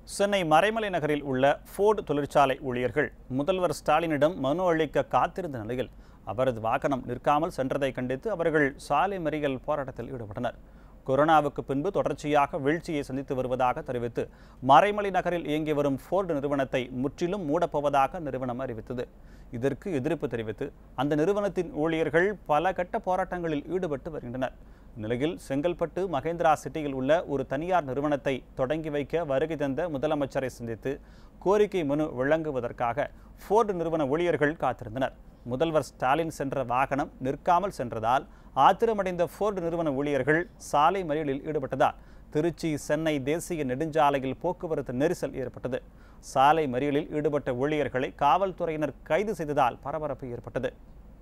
சென்னை மறைமலை நகரில் உள்ள ஃபோர்டு தொழிற்சாலை ஊழியர்கள் முதல்வர் ஸ்டாலினிடம் மனு அளிக்க காத்திருந்த நிலையில் அவரது வாகனம் நிற்காமல் சென்றதை கண்டித்து அவர்கள் சாலை மறியல் போராட்டத்தில் ஈடுபட்டனர் கொரோனாவுக்கு பின்பு தொடர்ச்சியாக வீழ்ச்சியை சந்தித்து வருவதாக தெரிவித்து மறைமலை நகரில் இயங்கி வரும் ஃபோர்டு நிறுவனத்தை முற்றிலும் மூடப்போவதாக நிறுவனம் அறிவித்தது இதற்கு எதிர்ப்பு தெரிவித்து அந்த நிறுவனத்தின் ஊழியர்கள் பல கட்ட போராட்டங்களில் ஈடுபட்டு வருகின்றனர் இந்நிலையில் செங்கல்பட்டு மகேந்திரா சிட்டியில் உள்ள ஒரு தனியார் நிறுவனத்தை தொடங்கி வைக்க வருகை தந்த முதலமைச்சரை சந்தித்து கோரிக்கை மனு வழங்குவதற்காக ஃபோர்டு நிறுவன ஊழியர்கள் காத்திருந்தனர் முதல்வர் ஸ்டாலின் சென்ற வாகனம் நிற்காமல் சென்றதால் ஆத்திரமடைந்த ஃபோர்டு நிறுவன ஊழியர்கள் சாலை மறியலில் ஈடுபட்டதால் திருச்சி சென்னை தேசிய நெடுஞ்சாலையில் போக்குவரத்து நெரிசல் ஏற்பட்டது சாலை மறியலில் ஈடுபட்ட ஊழியர்களை காவல்துறையினர் கைது செய்ததால் பரபரப்பு ஏற்பட்டது